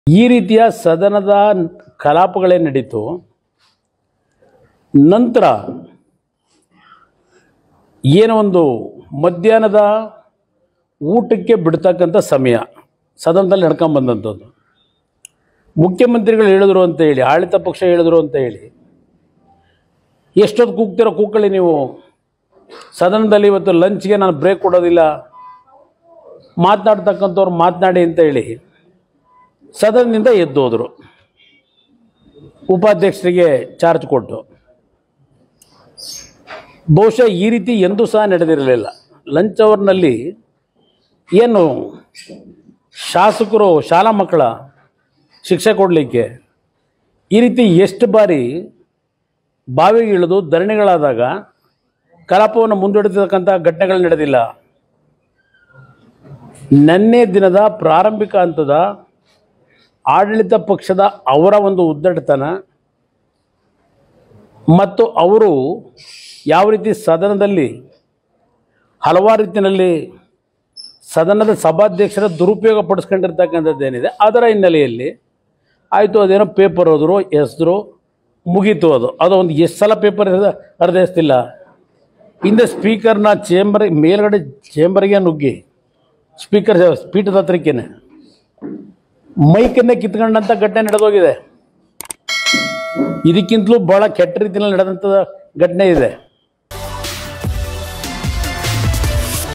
ಈ ರೀತಿಯ ಸದನದ ಕಲಾಪಗಳೇ ನಡೀತು ನಂತರ ಏನೋ ಒಂದು ಮಧ್ಯಾಹ್ನದ ಊಟಕ್ಕೆ ಬಿಡ್ತಕ್ಕಂಥ ಸಮಯ ಸದನದಲ್ಲಿ ನಡ್ಕೊಂಬಂದಂಥದ್ದು ಮುಖ್ಯಮಂತ್ರಿಗಳು ಹೇಳಿದ್ರು ಅಂತ ಹೇಳಿ ಆಡಳಿತ ಪಕ್ಷ ಹೇಳಿದ್ರು ಅಂತ ಹೇಳಿ ಎಷ್ಟೊತ್ತು ಕೂಗ್ತಿರೋ ಕೂಕ್ಕಳಿ ನೀವು ಸದನದಲ್ಲಿ ಇವತ್ತು ಲಂಚ್ಗೆ ನಾನು ಬ್ರೇಕ್ ಕೊಡೋದಿಲ್ಲ ಮಾತನಾಡ್ತಕ್ಕಂಥವ್ರು ಮಾತನಾಡಿ ಅಂತ ಹೇಳಿ ಸದನದಿಂದ ಎದ್ದೋದ್ರು ಉಪಾಧ್ಯಕ್ಷರಿಗೆ ಚಾರ್ಜ್ ಕೊಟ್ಟು ಬಹುಶಃ ಈ ರೀತಿ ಎಂದೂ ಸಹ ನಡೆದಿರಲಿಲ್ಲ ಲಂಚ್ ಅವರ್ನಲ್ಲಿ ಏನು ಶಾಸಕರು ಶಾಲಾ ಮಕ್ಕಳ ಶಿಕ್ಷೆ ಕೊಡಲಿಕ್ಕೆ ಈ ರೀತಿ ಎಷ್ಟು ಬಾರಿ ಬಾವಿಗೆ ಇಳಿದು ಧರಣಿಗಳಾದಾಗ ಕಲಾಪವನ್ನು ಮುಂದೂಡಿರ್ತಕ್ಕಂಥ ಘಟನೆಗಳು ನಡೆದಿಲ್ಲ ನೆನ್ನೆ ದಿನದ ಪ್ರಾರಂಭಿಕ ಹಂತದ ಆಡಳಿತ ಪಕ್ಷದ ಅವರ ಒಂದು ಉದ್ದಟತನ ಮತ್ತು ಅವರು ಯಾವ ರೀತಿ ಸದನದಲ್ಲಿ ಹಲವಾರು ರೀತಿಯಲ್ಲಿ ಸದನದ ಸಭಾಧ್ಯಕ್ಷರ ದುರುಪಯೋಗ ಪಡಿಸ್ಕೊಂಡಿರ್ತಕ್ಕಂಥದ್ದೇನಿದೆ ಅದರ ಹಿನ್ನೆಲೆಯಲ್ಲಿ ಆಯಿತು ಅದೇನೋ ಪೇಪರ್ ಹೋದ್ರು ಎಸೆದ್ರು ಮುಗೀತು ಅದು ಅದು ಒಂದು ಎಷ್ಟು ಸಲ ಪೇಪರ್ ಹರಿದೆಸ್ತಿಲ್ಲ ಹಿಂದೆ ಸ್ಪೀಕರ್ನ ಚೇಂಬರ್ ಮೇಲ್ಗಡೆ ಚೇಂಬರ್ಗೆ ನುಗ್ಗಿ ಸ್ಪೀಕರ್ ಪೀಠದ ಹತ್ರಕ್ಕೇನೆ ಮೈಕನ್ನೇ ಕಿತ್ಕೊಂಡಂಥ ಘಟನೆ ನಡೆದೋಗಿದೆ ಇದಕ್ಕಿಂತಲೂ ಭಾಳ ಕೆಟ್ಟ ರೀತಿಯಲ್ಲಿ ನಡೆದಂಥ ಘಟನೆ ಇದೆ